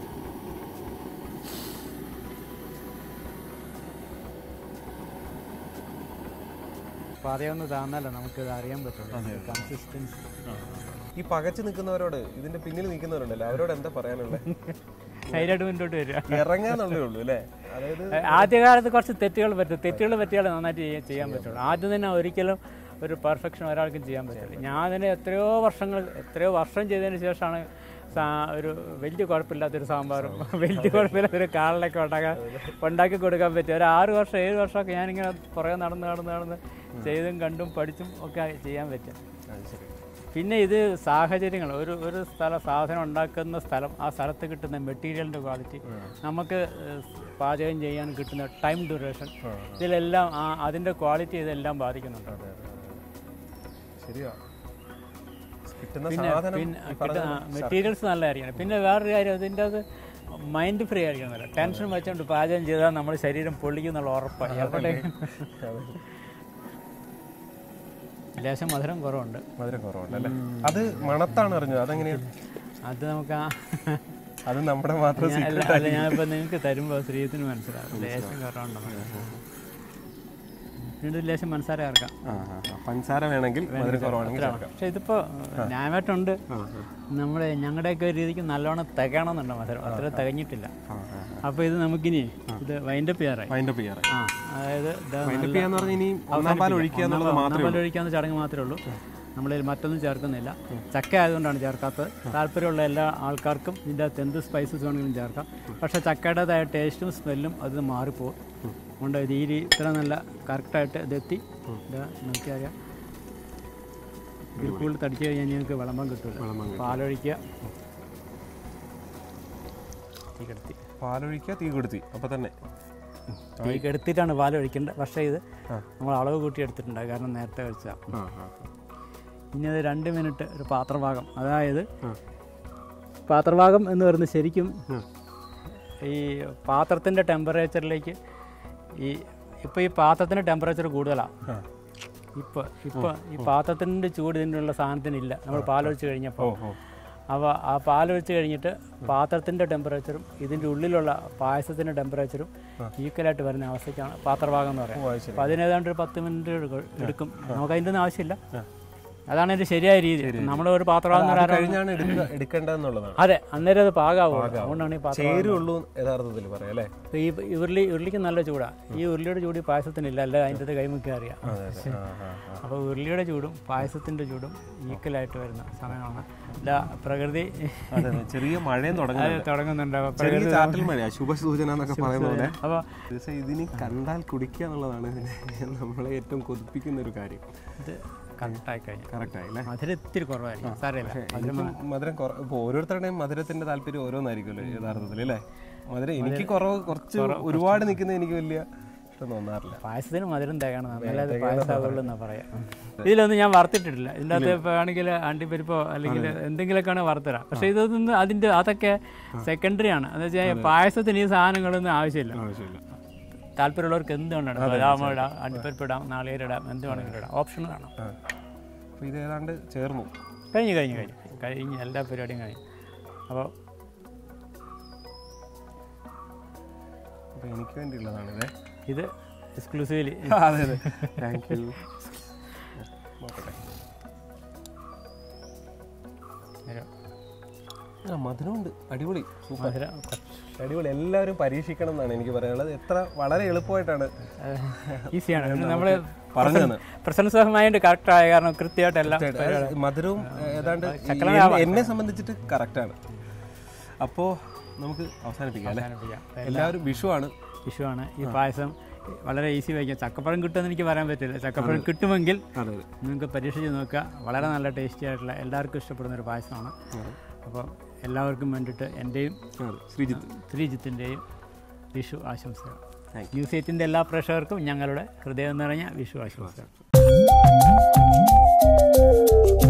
പറയാവുന്ന താന്നല്ല നമുക്കിത് അറിയാൻ പറ്റുള്ളൂ കൺസിസ്റ്റൻസി ഈ പകച്ചു നിൽക്കുന്നവരോട് ഇതിന്റെ പിന്നിൽ നിൽക്കുന്നവരുണ്ടല്ലോ അവരോട് എന്താ പറയാനുള്ളത് ധൈര്യമായിട്ട് മുന്നോട്ട് വരിക ഇറങ്ങാന്നുള്ളേ ഉള്ളൂ അല്ലേ അതായത് ആദ്യകാലത്ത് കുറച്ച് തെറ്റുകൾ പറ്റും തെറ്റുകൾ പറ്റിയാൽ നന്നായിട്ട് ചെയ്യാൻ- ചെയ്യാൻ പറ്റുള്ളൂ ആദ്യം തന്നെ ഒരിക്കലും ഒരു പെർഫെക്ഷൻ ഒരാൾക്കും ചെയ്യാൻ പറ്റില്ല ഞാൻ അതിന് എത്രയോ വർഷങ്ങൾ എത്രയോ വർഷം ചെയ്തതിന് ശേഷമാണ് സാ- ഒരു വലിയ കുഴപ്പമില്ലാത്തൊരു സാമ്പാറും വലിയ കുഴപ്പമില്ലാത്തൊരു കാളിലൊക്കെ ഉണ്ടാക്കാൻ ഉണ്ടാക്കി കൊടുക്കാൻ പറ്റും ഒരു ആറ് വർഷം ഏഴ് വർഷമൊക്കെ ഞാനിങ്ങനെ പുറകെ നടന്ന് നടന്ന് നടന്ന് ചെയ്തും കണ്ടും പഠിച്ചും ഒക്കെ ചെയ്യാൻ പറ്റും അത് ശരി പിന്നെ ഇത് സാഹചര്യങ്ങൾ ഒരു ഒരു സ്ഥല സാധനം ഉണ്ടാക്കുന്ന സ്ഥലം ആ സ്ഥലത്ത് കിട്ടുന്ന മെറ്റീരിയലിൻ്റെ ക്വാളിറ്റി നമുക്ക് ഏഹ്, പാചകം ചെയ്യാൻ കിട്ടുന്ന ടൈം ഡ്യൂറേഷൻ ഇതിലെല്ലാം ആ അതിൻ്റെ ക്വാളിറ്റി ഇതെല്ലാം ബാധിക്കുന്നുണ്ട് അതെ അതെ ശരിയാ കിട്ടുന്ന പിന്നെ സാധനം പിന്നെ ഈ പറഞ്ഞ മെറ്റീരിയൽസ് നല്ലതായിരിക്കണം പിന്നെ വേറൊരു കാര്യം അതിൻ്റെ അത് മൈൻഡ് ഫ്രീ ആയിരിക്കണമല്ലോ ടെൻഷൻ വെച്ചുകൊണ്ട് പാചകം ചെയ്താൽ നമ്മുടെ ശരീരം പൊള്ളിക്കുന്നുള്ള ഉറപ്പാണ് എവിടെയും ലേശം മധുരം കുറവുണ്ട് മധുരം കുറവുണ്ട് അല്ലേ അത് മണത്താണ് അറിഞ്ഞത് അതെങ്ങനെയാ അത് നമുക്ക് ആ അത് നമ്മുടെ മാത്രം ഞാൻ- അല്ല അല്ല ഞാനിപ്പോൾ നിങ്ങൾക്ക് തരുമ്പോൾ ശ്രീയത്തിന് മനസ്സിലാവും ലേശം കുറവുണ്ടെന്ന് വീണ്ടും ലേശം മനസ്സാര ചേർക്കാം ആ, ആ, ആ. പഞ്ചസാര വേണമെങ്കിൽ മധുരം കുറവാണെങ്കിൽ ചേർക്കാം പക്ഷെ ഇതിപ്പോൾ ന്യായമായിട്ടുണ്ട് ആ, നമ്മുടെ ഞങ്ങളുടെയൊക്കെ ഒരു രീതിക്ക് നല്ലോണം തികയണമെന്നുണ്ട് മധുരം അത്ര തികഞ്ഞിട്ടില്ല ആ, ആ, ആ. അപ്പോൾ ഇത് നമുക്കിനി ഇത് വൈൻഡപ്പ് ചെയ്യാറായി വൈൻഡപ്പ് ചെയ്യാറ് ആ അതായത് ഇത് വൈൻഡപ്പ് ചെയ്യാന്ന് പറഞ്ഞാൽ ഇനി ഒന്നാം പാൽ ഒഴിക്കുക എന്നുള്ളത് മാത്രമേ പാൽ ഒഴിക്കാവുന്ന ചടങ്ങ് മാത്രമേ ഉള്ളൂ നമ്മളിൽ മറ്റൊന്നും ചേർക്കുന്നില്ല ചക്ക ആയതുകൊണ്ടാണ് ചേർക്കാത്തത് താല്പര്യമുള്ള എല്ലാ ആൾക്കാർക്കും ഇതിൻ്റെ അകത്ത് എന്ത് സ്പൈസസ് വേണമെങ്കിലും ചേർക്കാം പക്ഷേ ചക്കയുടേതായ ടേസ്റ്റും സ്മെല്ലും അത് മാറിപ്പോകും അതുകൊണ്ട് ഇത് ഈ രീ- ഇത്ര നല്ല കറക്റ്റായിട്ട് ഇതെത്തി ഇത് നോക്കിയാൽ അറിയാം ഇതിൽ കൂടുതൽ തടിച്ചു കഴിഞ്ഞാൽ നിങ്ങൾക്ക് വിളമ്പം കിട്ടില്ല വിളമ്പം പാലൊഴിക്കുക തീ കെടുത്തി പാലൊഴിക്കുക തീ കൊടുത്തി അപ്പൊ തന്നെ തീ കെടുത്തിട്ടാണ് പാലൊഴിക്കേണ്ടത് പക്ഷേ ഇത് നമ്മൾ അളവ് കൂട്ടി എടുത്തിട്ടുണ്ട് കാരണം നേരത്തെ വെച്ചതാണ് ആ, ആ, ഇനി അത് രണ്ട് മിനിറ്റ് ഒരു പാത്രഭാഗം അതായത് പാത്രഭാഗം എന്ന് പറയുന്നത് ശരിക്കും ഉം. ഈ പാത്രത്തിൻ്റെ ടെമ്പറേച്ചറിലേക്ക് ഈ ഇപ്പോൾ ഈ പാത്രത്തിൻ്റെ ടെമ്പറേച്ചർ കൂടുതലാണ് ആ. ഇപ്പോൾ ഇപ്പോൾ ഈ പാത്രത്തിൻ്റെ ചൂട് ഇതിനുള്ള സാധനത്തിനില്ല നമ്മൾ പാലൊഴിച്ച് ഓ കഴിഞ്ഞപ്പോൾ ഓ അപ്പോൾ ആ പാലൊഴിച്ച് കഴിഞ്ഞിട്ട് പാത്രത്തിൻ്റെ ടെമ്പറേച്ചറും ഇതിൻ്റെ ഉള്ളിലുള്ള പായസത്തിൻ്റെ ടെമ്പറേച്ചറും ഈക്വലായിട്ട് വരുന്ന അവസ്ഥയ്ക്കാണ് പാത്രഭാഗം എന്ന് ഓ, പറയുന്നത് അത് ശരി അപ്പോൾ അതിന് ഏതാണ്ട് ഒരു പത്ത് മിനിറ്റ് എടുക്കും- എടുക്കും നമുക്ക് അതിൻ്റെ ഒന്നും ആവശ്യമില്ല അതാണ് എൻ്റെ ശരിയായ രീതി നമ്മുടെ ഒരു പാത്രഭാഗം അത് കഴിഞ്ഞാണ് എടുക്കുക എടുക്കേണ്ടതെന്നുള്ളതാണ് അതെ അന്നേരം അത് പാകാവും അതുകൊണ്ടാണ് ഈ പാത്രം ചേരുള്ളൂ യഥാർത്ഥത്തിൽ പറയാം അല്ലേ ഇപ്പൊ ഈ ഉരുളി ഉരുളിക്ക് നല്ല ചൂടാണ് ഈ ഉരുളിയുടെ ചൂട് ഈ പായസത്തിനില്ല അല്ല അതിൻ്റെ അത് കൈമുക്കി അറിയാം അതെ അതെ ആ, ആ, ആ. അപ്പോൾ ഉരുളിയുടെ ചൂടും പായസത്തിൻ്റെ ചൂടും ഈക്വലായിട്ട് വരുന്ന സമയമാണ് ഇല്ല പ്രകൃതി അതെ അതെ ചെറിയ മഴയും തുടങ്ങുന്നുണ്ട് തുടങ്ങുന്നുണ്ട് അപ്പൊ ചെറിയ ചാറ്റൽ മഴ ശുഭസൂചന എന്നൊക്കെ പറയുന്ന പോലെ അപ്പോൾ പക്ഷേ ഇതിന് കണ്ടാൽ കുടിക്കുക എന്നുള്ളതാണ് ഇതിനെ നമ്മളെ ഏറ്റവും കൊതിപ്പിക്കുന്ന ഒരു കാര്യം ഇത് കറക്റ്റായി കഴിഞ്ഞു കറക്റ്റ് ആയില്ലേ മധുരം ഇത്തിരി കുറവായിരിക്കും സാരമില്ല എനിക്കും മധുരം കുറ ഇപ്പോൾ ഓരോരുത്തരുടെയും മധുരത്തിന്റെ താല്പര്യം ഓരോന്നായിരിക്കുമല്ലോ യഥാർത്ഥത്തിൽ അല്ലേ മധുരം എനിക്ക് കുറവ് കുറച്ച് ഒരുപാട് നിൽക്കുന്ന എനിക്ക് വലിയ ഇഷ്ടം തോന്നാറില്ല പായസത്തിന് മധുരം തേക്കണം നല്ലത് പായസമാവുള്ളൂ എന്നാ പറയാം ഇതിലൊന്നും ഞാൻ വറുത്തിട്ടിട്ടില്ല ഇതിൻ്റെ അകത്ത് ഇപ്പോൾ ആണെങ്കിൽ അണ്ടിപ്പരിപ്പോ അല്ലെങ്കിൽ എന്തെങ്കിലുമൊക്കെയാണ് വറുത്തരാം പക്ഷേ ഇതൊന്നും അതിൻ്റെ അതൊക്കെ സെക്കൻഡറി ആണ് എന്ന് വെച്ചാൽ പായസത്തിന് ഈ സാധനങ്ങളൊന്നും ആവശ്യമില്ല ആവശ്യമില്ല താല്പര്യമുള്ളവർക്ക് എന്ത് വേണം ബദാം ഇടാം അണ്ടിപ്പരിപ്പ് ഇടാം നാളികേരം ഇടാം എന്ത് വേണമെങ്കിലും ഇടാം ഓപ്ഷനാണ് ആ അപ്പോൾ ഇത് ഏതാണ്ട് ചേർന്നു കഴിഞ്ഞു കഴിഞ്ഞു കഴിഞ്ഞു കഴിഞ്ഞ് എല്ലാ പരിപാടിയും കഴിഞ്ഞു അപ്പോൾ അപ്പോൾ എനിക്ക് വേണ്ടിയുള്ളതാണ് ഇതേ ഇത് എക്സ്ക്ലൂസീവ്ലി അതെ അതെ താങ്ക് യു നോക്കട്ടെ ആ മധുരമുണ്ട് അടിപൊളി സൂപ്പർ മധുരം അടിപൊളി എല്ലാവരും പരീക്ഷിക്കണം എന്നാണ് എനിക്ക് പറയാനുള്ളത് എത്ര വളരെ എളുപ്പമായിട്ടാണ് ഈസിയാണ് നമ്മൾ പറഞ്ഞു തന്നെ പ്രസൻസ് ഓഫ് മൈൻഡ് കറക്റ്റ് ആയ കാരണം കൃത്യമായിട്ട് എല്ലാം മധുരവും ഏതാണ്ട് ഈ എന്നെ- എന്നെ സംബന്ധിച്ചിട്ട് കറക്റ്റാണ് അപ്പോൾ നമുക്ക് അവസാനിപ്പിക്കാം അല്ലേ അവസാനിപ്പിക്കാം. എല്ലാവരും വിഷുവാണ് വിഷുവാണ് ഈ പായസം വളരെ ഈസി വയ്ക്കാം ചക്കപ്പഴം കിട്ടുമെന്ന് എനിക്ക് പറയാൻ പറ്റില്ല ചക്കപ്പഴം കിട്ടുമെങ്കിൽ അതെ അതെ നിങ്ങൾക്ക് പരീക്ഷിച്ച് നോക്കുക വളരെ നല്ല ടേസ്റ്റി ആയിട്ടുള്ള എല്ലാവർക്കും ഇഷ്ടപ്പെടുന്ന ഒരു പായസമാണ് അപ്പോൾ എല്ലാവർക്കും വേണ്ടിയിട്ട് എൻ്റെയും അതെ ശ്രീജിത്ത് ശ്രീജിത്തിൻ്റെയും വിഷു ആശംസകൾ Thank മ്യൂസിയത്തിൻ്റെ എല്ലാ പ്രേക്ഷകർക്കും ഞങ്ങളുടെ ഹൃദയം നിറഞ്ഞ വിഷു ആശംസകൾ